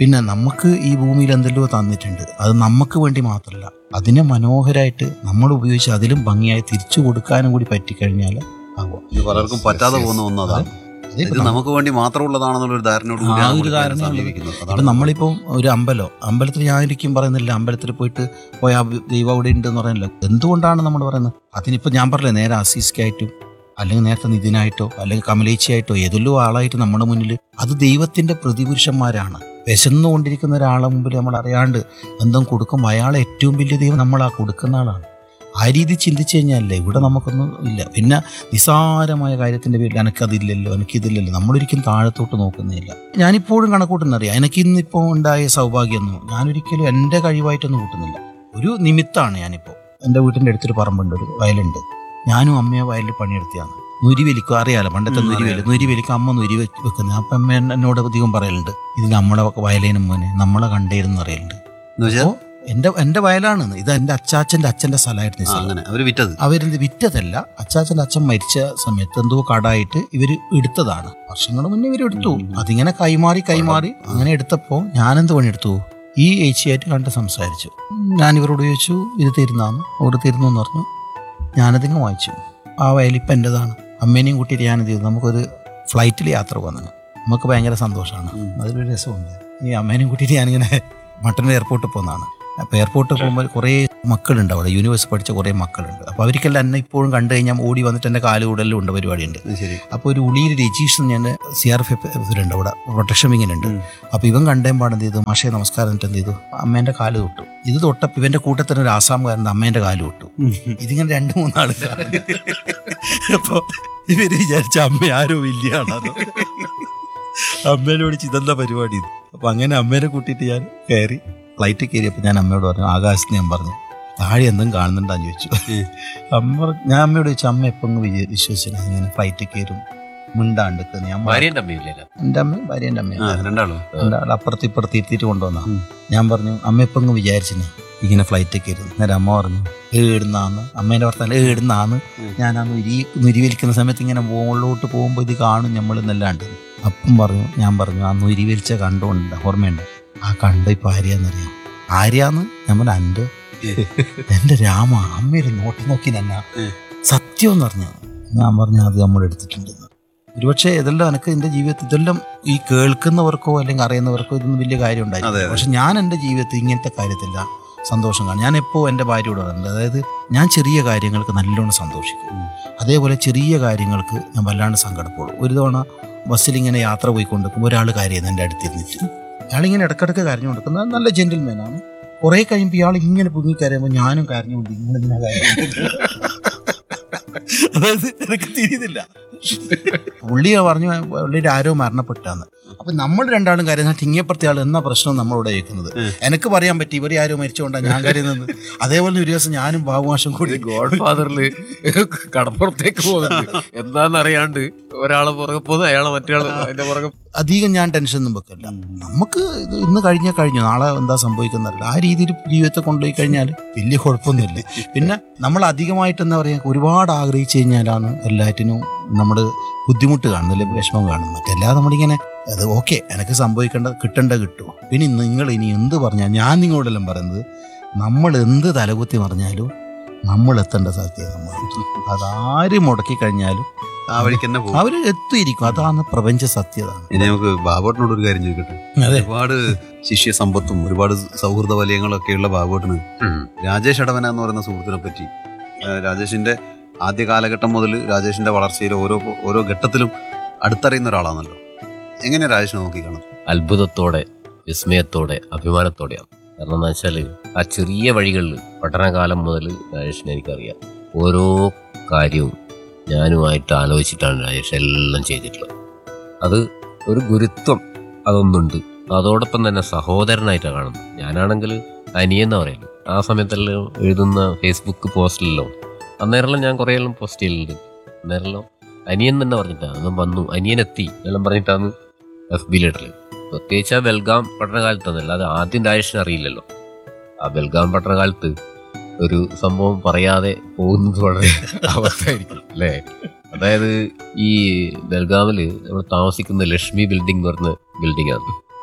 പിന്നെ നമുക്ക് ഈ ഭൂമിയിൽ എന്തെല്ലോ തന്നിട്ടുണ്ട് അത് നമുക്ക് വേണ്ടി മാത്രമല്ല അതിനെ മനോഹരമായിട്ട് നമ്മൾ ഉപയോഗിച്ച് അതിലും ഭംഗിയായി തിരിച്ചു കൊടുക്കാനും കൂടി പറ്റിക്കഴിഞ്ഞാൽ ആകും ഇത് പലർക്കും പറ്റാതെ പോകുന്ന ഒന്നതാണ് അതെ, ഇത് നമുക്ക് വേണ്ടി മാത്രമുള്ളതാണെന്നുള്ള ഒരു ധാരണയോട് ആ കൂടിയാണ് ഒരു നമ്മൾ ധാരണ സമീപിക്കുന്നത് ഇപ്പം അതാണ് നമ്മളിപ്പം ഒരു അമ്പലോ അമ്പലത്തിൽ ഞാനൊരിക്കലും പറയുന്നില്ല അമ്പലത്തിൽ പോയിട്ട് പോയ ആ ദൈവം അവിടെ ഉണ്ട് എന്ന് പറയുന്നില്ല എന്തുകൊണ്ടാണ് നമ്മൾ പറയുന്നത് അതിനിപ്പോൾ ഞാൻ പറഞ്ഞില്ലേ നേരെ അസീസ്ക്കായിട്ടും അല്ലെങ്കിൽ നേരത്തെ നിതിനായിട്ടോ അല്ലെങ്കിൽ കമലേച്ചിയായിട്ടോ ഏതെല്ലോ ആളായിട്ട് നമ്മുടെ മുന്നിൽ അത് ദൈവത്തിന്റെ പ്രതിപുരുഷന്മാരാണ് വിശന്നുകൊണ്ടിരിക്കുന്ന ഒരാളെ മുമ്പിൽ നമ്മൾ അറിയാണ്ട് എന്തും കൊടുക്കുമ്പോൾ അയാളെ ഏറ്റവും വലിയ ദൈവം നമ്മൾ ആ കൊടുക്കുന്ന ആളാണ് ആ രീതി ചിന്തിച്ചു കഴിഞ്ഞാലേ ഇവിടെ നമുക്കൊന്നും ഇല്ല പിന്നെ നിസാരമായ കാര്യത്തിന്റെ പേരിൽ എനിക്കതില്ലല്ലോ എനിക്കിതില്ലല്ലോ നമ്മളൊരിക്കലും താഴത്തോട്ട് നോക്കുന്നില്ല ഞാനിപ്പോഴും കണക്കൂട്ടുന്നറിയാം എനിക്ക് ഇന്നിപ്പോൾ ഉണ്ടായ സൗഭാഗ്യമൊന്നും ഞാനൊരിക്കലും എൻ്റെ കഴിവായിട്ടൊന്നും കൂട്ടുന്നില്ല ഒരു നിമിത്താണ് ഞാനിപ്പോൾ എൻ്റെ വീട്ടിൻ്റെ അടുത്തൊരു പറമ്പുണ്ട് ഒരു വയലുണ്ട് ഞാനും അമ്മയോ വയലിൽ പണിയെടുത്തിയാണ് നുരി വലിക്കും അറിയാലോ പണ്ടത്തെ ഉം, നുരി വലി അറിയാം. നുരി വലിക്കും അമ്മ നുരി വെച്ച് വെക്കുന്നത് അപ്പം അമ്മ എന്നെ- എന്നോട് അധികം പറയലുണ്ട് ഇത് നമ്മളെ വയലേനും മോനെ നമ്മളെ കണ്ടേരുന്ന് പറയലുണ്ട് എന്ന് വെച്ചാൽ അപ്പോ എന്റെ എന്റെ വയലാണ് ഇത് എന്റെ അച്ചാച്ചന്റെ അച്ഛന്റെ സ്ഥലമായിരുന്നു ഈ ആ, സ്ഥലം. അങ്ങനെ അവര് വിറ്റത് അവരിത് വിറ്റതല്ല അച്ചാച്ചന്റെ അച്ഛൻ മരിച്ച സമയത്ത് എന്തോ കടായിട്ട് ഇവര് എടുത്തതാണ് വർഷങ്ങൾ മുന്നേ ഇവർ എടുത്തു അതിങ്ങനെ കൈമാറി കൈമാറി അങ്ങനെ എടുത്തപ്പോ ഞാനെന്ത് പണിയെടുത്തു ഈ ഏച്ചിയായിട്ട് കണ്ട് സംസാരിച്ചു ഞാൻ ഇവരോട് ചോദിച്ചു ഇത് തരുന്നാന്ന് അവർ തരുന്നു എന്ന് പറഞ്ഞു ഞാനതിങ്ങ് വാങ്ങിച്ചു ആ വയലിപ്പം എൻ്റെതാണ് അമ്മേനെയും കൂട്ടിയിട്ട് ഞാനിത് ചെയ്തു നമുക്കൊരു ഫ്ലൈറ്റിൽ യാത്ര പോകുന്നത് നമുക്ക് ഭയങ്കര സന്തോഷമാണ് അതിലൊരു രസമുണ്ട് ഈ അമ്മേനെയും കൂട്ടിയിട്ട് ഞാനിങ്ങനെ മട്ടന്നൂർ എയർപോർട്ടിൽ പോകുന്നതാണ് അപ്പോൾ എയർപോർട്ടിൽ പോകുമ്പോൾ കുറേ മക്കളുണ്ട് അവിടെ യൂണിവേഴ്സിറ്റി പഠിച്ച കുറേ മക്കളുണ്ട് അപ്പോൾ അവർക്കെല്ലാം എന്നെ ഇപ്പോഴും കണ്ടു കഴിഞ്ഞാൽ ഓടി വന്നിട്ട് എൻ്റെ കാല് കൂടലും ഉണ്ട് പരിപാടിയുണ്ട് അത് ശരി അപ്പോൾ ഒരു ഉളിയിൽ രജീഷ് എന്ന് ഞാൻ സി ആർ എഫ് ഉണ്ട് അവിടെ പ്രൊട്ടക്ഷൻ വിങ്ങിനുണ്ട് അപ്പോൾ ഇവൻ കണ്ടേം പാടെന്ത് ചെയ്തു മാഷേ നമസ്കാരം എന്നിട്ട് എന്ത് ചെയ്തു അമ്മേൻ്റെ കാല് തൊട്ടു ഇത് തൊട്ടപ്പോൾ ഇവൻ്റെ കൂട്ടത്തിൽ ഒരു ആസാംകാരൻ അമ്മേൻ്റെ കാല് തൊട്ടു ഇതിങ്ങനെ രണ്ട് മൂന്നാൾ അപ്പോൾ ഇവര് വിചാരിച്ച അമ്മ ആരോ വലിയാണോ അമ്മേനെ വിളിച്ച് ഇതെന്താ പരിപാടി ഇത് അപ്പൊ അങ്ങനെ അമ്മേനെ കൂട്ടിയിട്ട് ഞാൻ കയറി ഫ്ലൈറ്റിൽ കയറിയപ്പോൾ ഞാൻ അമ്മയോട് പറഞ്ഞു ആകാശത്ത് ഞാൻ പറഞ്ഞു താഴെ എന്തും കാണുന്നുണ്ടാന്ന് ചോദിച്ചു അമ്മ പറഞ്ഞു- ഞാൻ അമ്മയോട് ചോദിച്ചു അമ്മ എപ്പം വിശ്വസിച്ചു ഇങ്ങനെ ഫ്ലൈറ്റിൽ കയറും മിണ്ടാണ്ട് നിൽക്കുന്നു. ഞാൻ പറഞ്ഞു, ഭാര്യന്റെ അമ്മയില്ലേ എൻ്റെ അമ്മ ഭാര്യൻ്റെ ആ അമ്മയാണ് രണ്ടാളോ രണ്ടാൾ അപ്പുറത്ത് ഇപ്പുറത്ത് ഇരുത്തിയിട്ട് കൊണ്ടുവന്നാ ഞാൻ പറഞ്ഞു അമ്മ ഇപ്പം അങ്ങ് വിചാരിച്ചിന് ഇങ്ങനെ ഫ്ലൈറ്റിൽ കയറി നേരെ അമ്മ പറഞ്ഞു ഏടുന്നാന്ന് അമ്മേൻ്റെ വർത്താനം ഏടുന്നാന്ന് ഞാൻ അന്ന് ഉരി നുരിവലിക്കുന്ന സമയത്ത് ഇങ്ങനെ മുകളിലോട്ട് പോകുമ്പോൾ ഇത് കാണും നമ്മൾ എന്നല്ലാണ്ട് അപ്പം പറഞ്ഞു ഞാൻ പറഞ്ഞു ആ നുരിവലിച്ച കണ്ടുകൊണ്ട് ഓർമ്മയുണ്ട് ആ കണ്ട ഇപ്പൊ ആര്യാന്നറിയാം ആര്യാന്ന് ഞാൻ പറഞ്ഞു എൻ്റെ എൻ്റെ രാമ അമ്മയൊരു നോട്ട് നോക്കി തന്നെ സത്യം എന്ന് പറഞ്ഞു ഞാൻ പറഞ്ഞു അത് നമ്മൾ എടുത്തിട്ടുണ്ടെന്ന് ഒരുപക്ഷെ ഇതെല്ലാം എനിക്ക് എൻ്റെ ജീവിതത്തിൽ ഇതെല്ലാം ഈ കേൾക്കുന്നവർക്കോ അല്ലെങ്കിൽ അറിയുന്നവർക്കോ ഇതൊന്നും വലിയ കാര്യം അതെ, ഉണ്ടായില്ല അതെ. പക്ഷെ ഞാൻ എൻ്റെ ജീവിതത്തിൽ ഇങ്ങനത്തെ കാര്യത്തില്ല സന്തോഷം കാണും ഞാൻ എപ്പോൾ എൻ്റെ ഭാര്യയോട് പറയുന്നത് അതായത് ഞാൻ ചെറിയ കാര്യങ്ങൾക്ക് നല്ലോണം സന്തോഷിക്കും അതേപോലെ ചെറിയ കാര്യങ്ങൾക്ക് ഞാൻ വല്ലാണ്ട് സങ്കടപ്പെടും ഒരു തവണ ബസ്സിൽ ഇങ്ങനെ യാത്ര പോയിക്കൊണ്ടിരിക്കുമ്പോൾ ഒരാൾ കരയുന്നു എൻ്റെ അടുത്തിരുന്നിട്ട് അയാളിങ്ങനെ ഇടക്കിടക്ക് കരഞ്ഞു കൊടുക്കുന്നത് നല്ല ജെന്റിൽമാനാണ് കുറെ കഴിയുമ്പോൾ ഇയാൾ ഇങ്ങനെ പൊങ്ങി കരയുമ്പോൾ ഞാനും കരഞ്ഞുകൊണ്ട് ഇങ്ങനെ ഇങ്ങനെ കരയുന്നു അതായത് എനിക്ക് തിരിയുന്നില്ല പുള്ളിയെ പറഞ്ഞു പുള്ളിയുടെ ആരോ മരണപ്പെട്ടാന്ന് അപ്പൊ നമ്മൾ രണ്ടാളും കരയുന്നിട്ട് ഇങ്ങേപ്പുറത്തെ ആൾ എന്നാ പ്രശ്നം നമ്മളോട് ചോദിക്കുന്നത് എനിക്ക് പറയാൻ പറ്റി ഇവരെ ആരോ മരിച്ചുകൊണ്ടാണ് ഞാൻ കരയുന്നത് അതേപോലെ ഒരു ദിവസം ഞാനും ബാബുമാഷും കൂടി ഗോഡ് ഫാദറില് കടപ്പുറത്തേക്ക് പോകുന്നുണ്ട് എന്താന്നറിയാണ്ട് ഒരാളെ പുറകെ പോകുന്നു അയാളെ മറ്റേ അതിന്റെ പുറകെ അധികം ഞാൻ ടെൻഷൻ ഒന്നും വെക്കില്ല നമുക്ക് ഇത് ഇന്ന് കഴിഞ്ഞാൽ കഴിഞ്ഞു നാളെ എന്താ സംഭവിക്കുന്നറില്ല ആ രീതിയിൽ ജീവിതത്തെ കൊണ്ടുപോയി കഴിഞ്ഞാൽ വലിയ കുഴപ്പമൊന്നുമില്ല പിന്നെ നമ്മൾ അധികമായിട്ട് എന്താ പറയുക ഒരുപാട് ആഗ്രഹിച്ചു കഴിഞ്ഞാലാണ് എല്ലാറ്റിനും നമ്മൾ ബുദ്ധിമുട്ട് കാണുന്നത് അല്ലെങ്കിൽ വിഷമം കാണുന്നത് മറ്റെല്ലാം നമ്മളിങ്ങനെ അത് ഓക്കെ എനിക്ക് സംഭവിക്കേണ്ട കിട്ടേണ്ട കിട്ടുമോ പിന്നെ നിങ്ങൾ ഇനി എന്ത് പറഞ്ഞാൽ ഞാൻ നിങ്ങളോടെല്ലാം പറയുന്നത് നമ്മൾ എന്ത് തലകുത്തി പറഞ്ഞാലും നമ്മൾ എത്തേണ്ട സ്ഥലത്തേക്ക് നമ്മൾ അതാര് മുടക്കി കഴിഞ്ഞാലും ആ വഴിക്ക് തന്നെ പോകും അവർ എത്തിയിരിക്കും അതാണ് പ്രപഞ്ച സത്യത ഇനി നമുക്ക് ബാബോട്ടിനോട് ഒരു കാര്യം ചോദിക്കട്ടെ അതെ. ഒരുപാട് ശിഷ്യ സമ്പത്തും ഒരുപാട് സൗഹൃദ വലയങ്ങളൊക്കെ ഉള്ള ബാബോട്ടിന് രാജേഷ് അടവന എന്ന് പറയുന്ന സുഹൃത്തിനെ പറ്റി ആ, രാജേഷിന്റെ ആദ്യ കാലഘട്ടം മുതൽ രാജേഷിന്റെ വളർച്ചയിൽ ഓരോ ഓരോ ഘട്ടത്തിലും അടുത്തറിയുന്ന ഒരാളാണല്ലോ എങ്ങനെ രാജേഷിനെ നോക്കിക്കാണും അത്ഭുതത്തോടെ വിസ്മയത്തോടെ അഭിമാനത്തോടെയാണ് കാരണം എന്താ വെച്ചാല് ആ ചെറിയ വഴികളിൽ പഠനകാലം മുതൽ രാജേഷിനെ എനിക്കറിയാം ഓരോ കാര്യവും ഞാനുമായിട്ട് ആലോചിച്ചിട്ടാണ് രാജേഷ് എല്ലാം ചെയ്തിട്ടുള്ളത് അത് ഒരു ഗുരുത്വം അതൊന്നുണ്ട് അതോടൊപ്പം തന്നെ സഹോദരനായിട്ടാണ് കാണുന്നത് ഞാനാണെങ്കിൽ അനിയെന്നാ പറയുന്നത് ആ സമയത്തെല്ലാം എഴുതുന്ന ഫേസ്ബുക്ക് പോസ്റ്റിലെല്ലാം അന്നേരമെല്ലാം ഞാൻ കുറേയെല്ലാം പോസ്റ്റ് ചെയ്യലുണ്ട് അന്നേരമെല്ലാം അനിയൻ തന്നെ പറഞ്ഞിട്ടാണ് അന്നും വന്നു അനിയനെത്തി എല്ലാം പറഞ്ഞിട്ടാണ് എഫ് ബി ലെറ്ററിൽ പ്രത്യേകിച്ച് ആ ബൽഗാം പഠനകാലത്തൊന്നല്ല അത് ആദ്യം രാജേഷിന് അറിയില്ലല്ലോ ആ ബൽഗാം പഠനകാലത്ത് ഒരു സംഭവം പറയാതെ പോകുന്നത് വളരെ അവസ്ഥയായിരിക്കും അല്ലേ അതായത് ഈ ബൽഗാമില് നമ്മൾ താമസിക്കുന്ന ലക്ഷ്മി ബിൽഡിംഗ് എന്ന് പറഞ്ഞ ബിൽഡിംഗ് ആണ്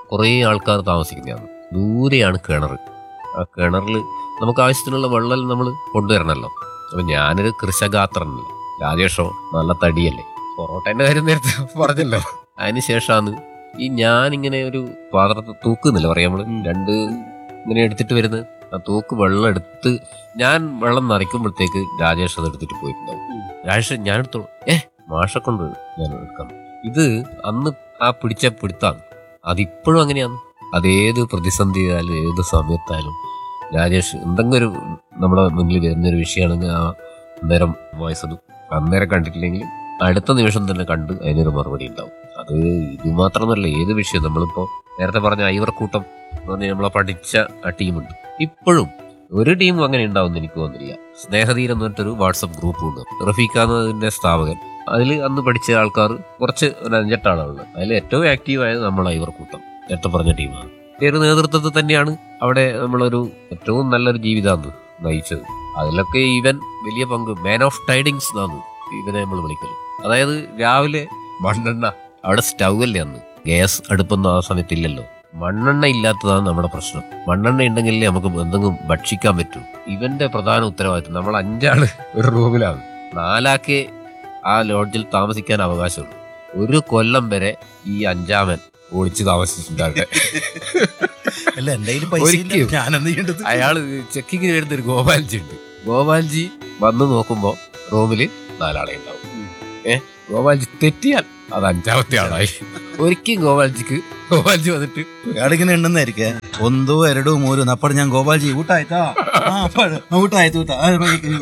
കുറേ ആൾക്കാർ താമസിക്കുന്നതാണ് ദൂരെയാണ് കിണർ ആ കിണറിൽ നമുക്ക് ആവശ്യത്തിനുള്ള വെള്ളം നമ്മൾ കൊണ്ടുവരണമല്ലോ അപ്പം ഞാനൊരു കൃഷഗാത്രനല്ല രാജേഷോ നല്ല തടിയല്ലേ പൊറോട്ടേൻ്റെ കാര്യം നേരത്തെ പറഞ്ഞല്ലോ അതിന് ശേഷമാണ് ഈ ഞാനിങ്ങനെ ഒരു പാത്രത്തിൽ തൂക്കുന്നില്ല പറയാം നമ്മൾ രണ്ട് ഇങ്ങനെ എടുത്തിട്ട് വരുന്നത് ആ തൂക്ക് വെള്ളം എടുത്ത് ഞാൻ വെള്ളം നിറയ്ക്കുമ്പോഴത്തേക്ക് രാജേഷ് അത് എടുത്തിട്ട് പോയിട്ടുണ്ടാവും രാജേഷ് ഞാൻ എടുത്തോളൂ ഏ മാഷെ കൊണ്ട് ഞാൻ എടുക്കാം ഇത് അന്ന് ആ പിടിച്ച പിടുത്താണ് അതിപ്പോഴും അങ്ങനെയാണ് അതേത് പ്രതിസന്ധി ആയാലും ഏത് സമയത്തായാലും രാജേഷ് എന്തെങ്കിലും ഒരു നമ്മുടെ മുന്നിൽ വരുന്നൊരു വിഷയമാണെങ്കിൽ ആ അന്നേരം വോയിസ് ഇടും അന്നേരം കണ്ടിട്ടില്ലെങ്കിൽ അടുത്ത നിമിഷം തന്നെ കണ്ട് അതിനൊരു മറുപടി ഉണ്ടാവും അത് ഇത് മാത്രമല്ല ഏത് വിഷയം നമ്മളിപ്പോൾ നേരത്തെ പറഞ്ഞ ഐവർക്കൂട്ടം എന്ന് പറഞ്ഞാൽ നമ്മളെ പഠിച്ച ആ ടീമുണ്ട് ഇപ്പോഴും ഒരു ടീമും അങ്ങനെ ഉണ്ടാവുമെന്ന് എനിക്ക് തോന്നുന്നില്ല സ്നേഹതീരം എന്ന് പറഞ്ഞിട്ടൊരു വാട്സപ്പ് ഗ്രൂപ്പ് ഉണ്ട് റഫീഖ എന്നതിന്റെ സ്ഥാപകൻ അതിൽ അന്ന് പഠിച്ച ആൾക്കാർ കുറച്ച് ഒരു അഞ്ചെട്ടാളുള്ളത് അതിൽ ഏറ്റവും ആക്റ്റീവായത് നമ്മളെ ഐവർക്കൂട്ടം നേരത്തെ പറഞ്ഞ ടീമാണ് ഈ ഒരു നേതൃത്വത്തിൽ തന്നെയാണ് അവിടെ നമ്മളൊരു ഏറ്റവും നല്ലൊരു ജീവിതമാണ് നയിച്ചത് അതിലൊക്കെ ഇവൻ വലിയ പങ്ക് മാൻ ഓഫ് ടൈഡിങ്സ് എന്നാണ് ഇവനെ നമ്മൾ വിളിക്കല് അതായത് രാവിലെ മണ്ണെണ്ണ അവിടെ സ്റ്റൗ അല്ലേ അന്ന് ഗ്യാസ് അടുപ്പൊന്നും ആ സമയത്തില്ലല്ലോ മണ്ണെണ്ണ ഇല്ലാത്തതാണ് നമ്മുടെ പ്രശ്നം മണ്ണെണ്ണ ഉണ്ടെങ്കിലേ നമുക്ക് എന്തെങ്കിലും ഭക്ഷിക്കാൻ പറ്റൂ ഇവന്റെ പ്രധാന ഉത്തരവാദിത്വം നമ്മൾ അഞ്ചാള് ഒരു റൂമിലാണ് നാലാക്കേ ആ ലോഡ്ജിൽ താമസിക്കാൻ അവകാശമുള്ളൂ ഒരു കൊല്ലം വരെ ഈ അഞ്ചാമൻ ഒളിച്ച് താമസിച്ചിട്ടുണ്ട് അല്ല എന്റെ കയ്യിൽ പൈസ ഇല്ല. ഒരിക്കലും. ഞാനെന്ത് ചെയ്യേണ്ടത് അയാള് ചെക്കിങ്ങിന് വരുന്ന ഒരു ഗോപാൽജി ഉണ്ട് ഗോപാൽജി വന്ന് നോക്കുമ്പോ റൂമില് നാലാളെ ഉണ്ടാവും ഏ ഗോപാൽജി തെറ്റിയാൽ അത് അഞ്ചാമത്തെ ആളായി ഒരിക്കലും ഗോപാൽജിക്ക് ഗോപാൽജി വന്നിട്ട് അയാളിങ്ങനെ ഉണ്ടെന്നായിരിക്കേ ഒന്തോ ಎರಡೂ ಮೂರು ನಪ್ಪಡು ഞാൻ ഗോപാൽജി ಊಟ ಆಯ್ತಾ ಹಾ ಅಪ್ಪಡು, ಊಟ ಆಯ್ತು ಊಟ ಆ,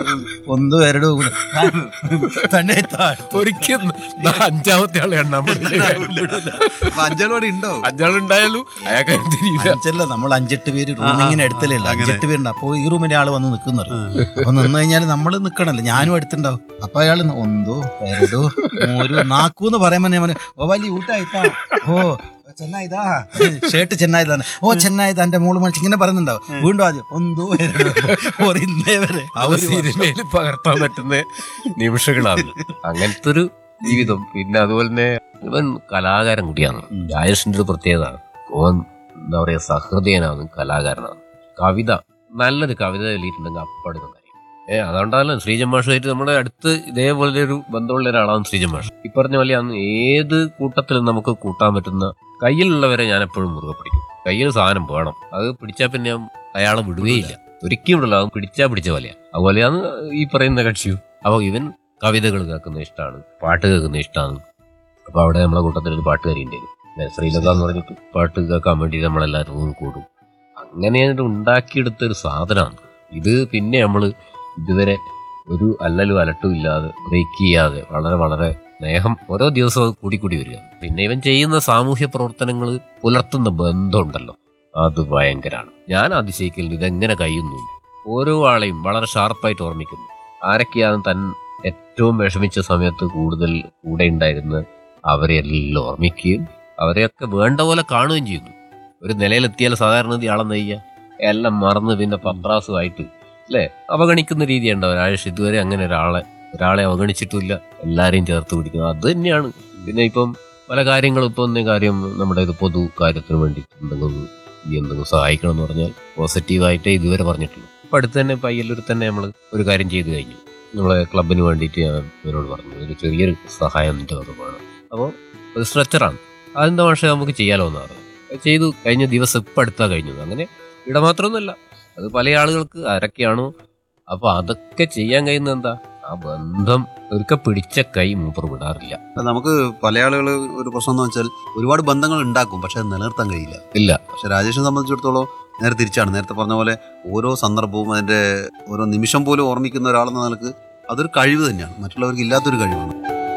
ಒಂದು ಎರಡು ಮೂರು. ಆ, തന്നെ ആಯ್ತಾ ഒരിക്കലും അഞ്ചാമത്തെ ആളെ എണ്ണാൻ പറ്റില്ല അപ്പൊ അഞ്ചാളോടെ ഉണ്ടോ അഞ്ചാളുണ്ടായാലും അയാൾക്ക് തിരിയില്ല അഞ്ചല്ല നമ്മൾ അഞ്ചെട്ട് പേര് റൂമിങ്ങനെ എടുത്തല്ലേ അഞ്ചെട്ട് പേരുണ്ട് അപ്പൊ ഈ റൂമിന്റെ ആള് വന്ന് നിൽക്കുന്നറിയും അപ്പൊ നിന്ന് കഴിഞ്ഞാൽ നമ്മൾ നിക്കണല്ലോ ഞാനും അടുത്തുണ്ടാവും അപ്പൊ അയാൾ ഒന്തോ ಎರಡೋ ಮೂರು ನಾಲ್ಕು എന്ന് പറയുമ്പോ ഞാൻ പറഞ്ഞു, ഓ വലിയ ಊಟ ಆಯ್ತಾ ഓ ചെന്നായിതാ ഷർട്ട് ചെന്നായിതാണ് ഓ ചെന്നായിതാ എന്റെ മോള് മണിച്ച് ഇങ്ങനെ പറയുന്നുണ്ടാവും വീണ്ടും ആദ്യം ഒന്തോ ಎರಡോ ഒരു ഇന്നേ വരെ ആ അത് ഒരു സിനിമയിൽ പകർത്താൻ പറ്റുന്ന നിമിഷങ്ങളാണ് അങ്ങനത്തെ ഒരു ജീവിതം പിന്നെ അതുപോലെ തന്നെ ഇവൻ കലാകാരൻ കൂടിയാണ് രാജേഷിന്റെ ഒരു പ്രത്യേകത ഓൻ എന്താ പറയാ സഹൃദയനാണ് കലാകാരനാണ് കവിത നല്ലൊരു കവിത എഴുതിയിട്ടുണ്ടെങ്കിൽ അപ്പടുന്ന കാര്യം ഏ അതുകൊണ്ടാണല്ലോ ശ്രീജൻ മാഷുമായിട്ട് നമ്മുടെ അടുത്ത് ഇതേപോലെ ഒരു ബന്ധമുള്ള ഒരാളാണ് ശ്രീജൻ മാഷ് ഈ പറഞ്ഞ പോലെ അന്ന് ഏത് കൂട്ടത്തിലും നമുക്ക് കൂട്ടാൻ പറ്റുന്ന കയ്യിലുള്ളവരെ ഞാൻ എപ്പോഴും മുറുകെ പിടിക്കും കയ്യിൽ സാധനം വേണം അത് പിടിച്ചാൽ പിന്നെ അയാളെ വിടുകയില്ല ഒരിക്കലും വിടില്ല അത് പിടിച്ചാ പിടിച്ച പോലെയാണ് അതുപോലെയാണ് ഈ പറയുന്ന കക്ഷിയും അപ്പോൾ ഇവൻ കവിതകൾ കേൾക്കുന്ന ഇഷ്ടമാണ് പാട്ട് കേൾക്കുന്ന ഇഷ്ടമാണ് അപ്പോൾ അവിടെ നമ്മളെ കൂട്ടത്തിൽ ഒരു പാട്ടുകാരി ഉണ്ടായിരുന്നു ശ്രീലത എന്ന് പറഞ്ഞിട്ട് പാട്ട് കേൾക്കാൻ വേണ്ടി നമ്മളെല്ലാവരും റൂമിൽ കൂടും അങ്ങനെ ഉണ്ടാക്കിയെടുത്ത ഒരു സാധനമാണ് ഇത് പിന്നെ നമ്മൾ ഇതുവരെ ഒരു അല്ലലും അലട്ടും ഇല്ലാതെ ബ്രേക്ക് ചെയ്യാതെ വളരെ വളരെ സ്നേഹം ഓരോ ദിവസവും അത് കൂടിക്കൂടി വരിക പിന്നെ ഇവൻ ചെയ്യുന്ന സാമൂഹ്യ പ്രവർത്തനങ്ങൾ പുലർത്തുന്ന ബന്ധമുണ്ടല്ലോ അത് ഭയങ്കരമാണ് ഞാൻ അതിശയിക്കൽ ഇതെങ്ങനെ കഴിയുന്നു ഓരോ ആളെയും വളരെ ഷാർപ്പായിട്ട് ഓർമ്മിക്കുന്നു ആരൊക്കെയാണ് തൻ ഏറ്റവും വിഷമിച്ച സമയത്ത് കൂടുതൽ കൂടെ ഉണ്ടായിരുന്ന അവരെ എല്ലാം ഓർമ്മിക്കുകയും അവരെയൊക്കെ വേണ്ട പോലെ കാണുകയും ചെയ്യുന്നു ഒരു നിലയിലെത്തിയാൽ സാധാരണ ഇയാളെ നെയ്യ എല്ലാം മറന്ന് പിന്നെ പത്രാസുമായിട്ട് അല്ലേ അവഗണിക്കുന്ന രീതിയുണ്ട് ഒരാഴ്ച ഇതുവരെ അങ്ങനെ ഒരാളെ ഒരാളെ അവഗണിച്ചിട്ടില്ല എല്ലാരെയും ചേർത്ത് പിടിക്കുന്നത് അത് തന്നെയാണ് പിന്നെ ഇപ്പം പല കാര്യങ്ങളും ഇപ്പം എന്തെങ്കിലും കാര്യം നമ്മുടെ ഇത് പൊതു കാര്യത്തിന് വേണ്ടി എന്തെങ്കിലും ഈ എന്തെങ്കിലും സഹായിക്കണം എന്ന് പറഞ്ഞാൽ പോസിറ്റീവായിട്ടേ ഇതുവരെ പറഞ്ഞിട്ടുള്ളൂ ഇപ്പം അടുത്ത് തന്നെ പയ്യല്ലൂർ തന്നെ നമ്മൾ ഒരു കാര്യം ചെയ്തു കഴിഞ്ഞു നമ്മളെ ക്ലബിന് വേണ്ടിയിട്ട് ഞാൻ ഇവരോട് പറഞ്ഞു ഒരു ചെറിയൊരു സഹായം എൻ്റെ വക വേണം അപ്പോൾ ഒരു സ്ട്രെച്ചറാണ് അതെന്താ പക്ഷേ നമുക്ക് ചെയ്യാലോ എന്ന് പറഞ്ഞു അത് ചെയ്തു കഴിഞ്ഞ ദിവസം ഇപ്പം അടുത്താ കഴിഞ്ഞത് അങ്ങനെ ഇവിടെ മാത്രമൊന്നുമല്ല അത് പല ആളുകൾക്ക് ആരൊക്കെയാണോ അപ്പൊ അതൊക്കെ ചെയ്യാൻ കഴിയുന്നത് എന്താ ആ ബന്ധം ഒരിക്കൽ പിടിച്ച കൈ മൂപ്പർ വിടാറില്ല നമുക്ക് പല ആളുകൾ ഒരു പ്രശ്നം എന്ന് വെച്ചാൽ ഒരുപാട് ബന്ധങ്ങൾ ഉണ്ടാക്കും പക്ഷെ അത് നിലനിർത്താൻ കഴിയില്ല ഇല്ല പക്ഷെ രാജേഷിനെ സംബന്ധിച്ചിടത്തോളം നേരെ തിരിച്ചാണ് നേരത്തെ പറഞ്ഞ പോലെ ഓരോ സന്ദർഭവും അതിന്റെ ഓരോ നിമിഷം പോലും ഓർമ്മിക്കുന്ന ഒരാളെന്ന നിലക്ക് അതൊരു കഴിവ് തന്നെയാണ് മറ്റുള്ളവർക്ക് ഇല്ലാത്തൊരു കഴിവാണ്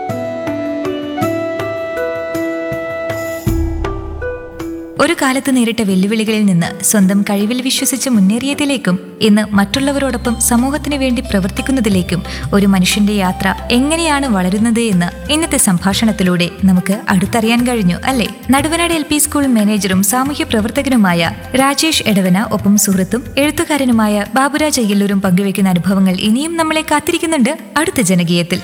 ഒരു കാലത്ത് നേരിട്ട വെല്ലുവിളികളിൽ നിന്ന് സ്വന്തം കഴിവിൽ വിശ്വസിച്ച് മുന്നേറിയതിലേക്കും ഇന്ന് മറ്റുള്ളവരോടൊപ്പം സമൂഹത്തിന് വേണ്ടി പ്രവർത്തിക്കുന്നതിലേക്കും ഒരു മനുഷ്യന്റെ യാത്ര എങ്ങനെയാണ് വളരുന്നത് എന്ന് ഇന്നത്തെ സംഭാഷണത്തിലൂടെ നമുക്ക് അടുത്തറിയാൻ കഴിഞ്ഞു അല്ലേ നടുവനാട് എൽ പി സ്കൂൾ മാനേജറും സാമൂഹ്യ പ്രവർത്തകനുമായ രാജേഷ് എടവന ഒപ്പം സുഹൃത്തും എഴുത്തുകാരനുമായ ബാബുരാജ് അയ്യല്ലൂരും പങ്കുവയ്ക്കുന്ന അനുഭവങ്ങൾ ഇനിയും നമ്മളെ കാത്തിരിക്കുന്നുണ്ട് അടുത്ത ജനകീയത്തിൽ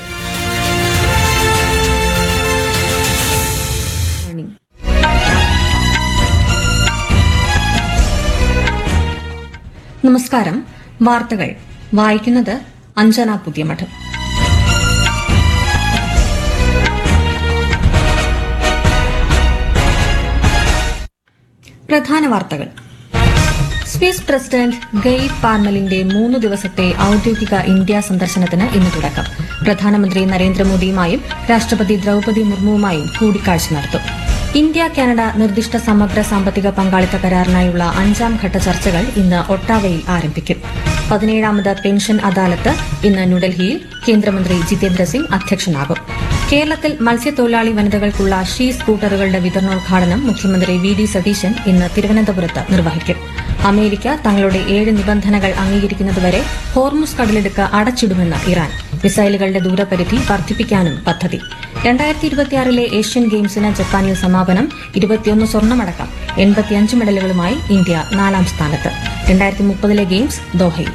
നമസ്കാരം വാർത്തകൾ വായിക്കുന്നത് അഞ്ജന പുതിയമഠം പ്രധാന വാർത്തകൾ സ്വിസ് പ്രസിഡന്റ് ഗെയ് പാർമലിന്റെ മൂന്ന് ദിവസത്തെ ഔദ്യോഗിക ഇന്ത്യ സന്ദർശനത്തിന് ഇന്ന് തുടക്കം പ്രധാനമന്ത്രി നരേന്ദ്രമോദിയുമായും രാഷ്ട്രപതി ദ്രൌപതി മുർമുവുമായും കൂടിക്കാഴ്ച നടത്തും ഇന്ത്യ കാനഡ നിർദ്ദിഷ്ട സമഗ്ര സാമ്പത്തിക പങ്കാളിത്ത കരാറിനായുള്ള അഞ്ചാം ഘട്ട ചർച്ചകൾ ഇന്ന് ഒട്ടാവയിൽ ആരംഭിക്കും പതിനേഴാമത് പെൻഷൻ അദാലത്ത് ഇന്ന് ന്യൂഡൽഹിയിൽ കേന്ദ്രമന്ത്രി ജിതേന്ദ്ര സിംഗ് അധ്യക്ഷനാകും കേരളത്തിൽ മത്സ്യത്തൊഴിലാളി വനിതകൾക്കുള്ള ഷീ സ്കൂട്ടറുകളുടെ വിതരണോദ്ഘാടനം മുഖ്യമന്ത്രി വി ഡി സതീശൻ ഇന്ന് തിരുവനന്തപുരത്ത് നിർവഹിക്കും അമേരിക്ക തങ്ങളുടെ ഏഴ് നിബന്ധനകൾ അംഗീകരിക്കുന്നതുവരെ ഹോർമുസ് കടലിടുക്ക് അടച്ചിടുമെന്ന് ഇറാൻ മിസൈലുകളുടെ ദൂരപരിധി വർദ്ധിപ്പിക്കാനും പദ്ധതി രണ്ടായിരത്തി ഇരുപത്തിയാറിലെ ഏഷ്യൻ ഗെയിംസിന് ജപ്പാനിൽ സമാപനം ഇരുപത്തിയൊന്ന് സ്വർണ്ണമടക്കം എൺപത്തിയഞ്ച് മെഡലുകളുമായി ഇന്ത്യ നാലാം സ്ഥാനത്ത് രണ്ടായിരത്തി മുപ്പതിലെ ഗെയിംസ് ദോഹയിൽ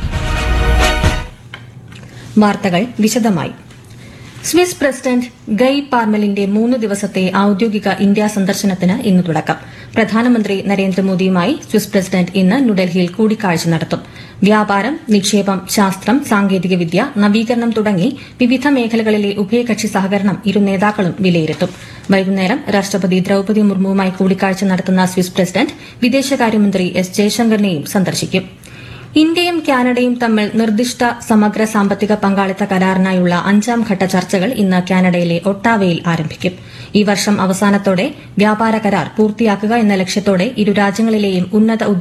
വാർത്തകൾ വിശദമായി സ്വിസ് പ്രസിഡന്റ് ഗയ് പാർമലിന്റെ മൂന്ന് ദിവസത്തെ ഔദ്യോഗിക ഇന്ത്യ സന്ദർശനത്തിന് ഇന്ന് തുടക്കം പ്രധാനമന്ത്രി നരേന്ദ്രമോദിയുമായി സ്വിസ് പ്രസിഡന്റ് ഇന്ന് ന്യൂഡൽഹിയിൽ കൂടിക്കാഴ്ച നടത്തും വ്യാപാരം നിക്ഷേപം ശാസ്ത്രം സാങ്കേതികവിദ്യ നവീകരണം തുടങ്ങി വിവിധ മേഖലകളിലെ ഉഭയകക്ഷി സഹകരണം ഇരു നേതാക്കളും വിലയിരുത്തും വൈകുന്നേരം രാഷ്ട്രപതി ദ്രൌപതി മുർമുവുമായി കൂടിക്കാഴ്ച നടത്തുന്ന സ്വിസ് പ്രസിഡന്റ് വിദേശകാര്യമന്ത്രി എസ് ജയശങ്കറിനെയും സന്ദർശിക്കും ഇന്ത്യയും കാനഡയും തമ്മിൽ നിർദ്ദിഷ്ട സമഗ്ര സാമ്പത്തിക പങ്കാളിത്ത കരാറിനായുള്ള അഞ്ചാം ഘട്ട ചർച്ചകൾ ഇന്ന് കാനഡയിലെ ഒട്ടാവയിൽ ആരംഭിക്കും ഈ വർഷം അവസാനത്തോടെ വ്യാപാര കരാർ പൂർത്തിയാക്കുക എന്ന ലക്ഷ്യത്തോടെ ഇരു രാജ്യങ്ങളിലെയും ഉന്നത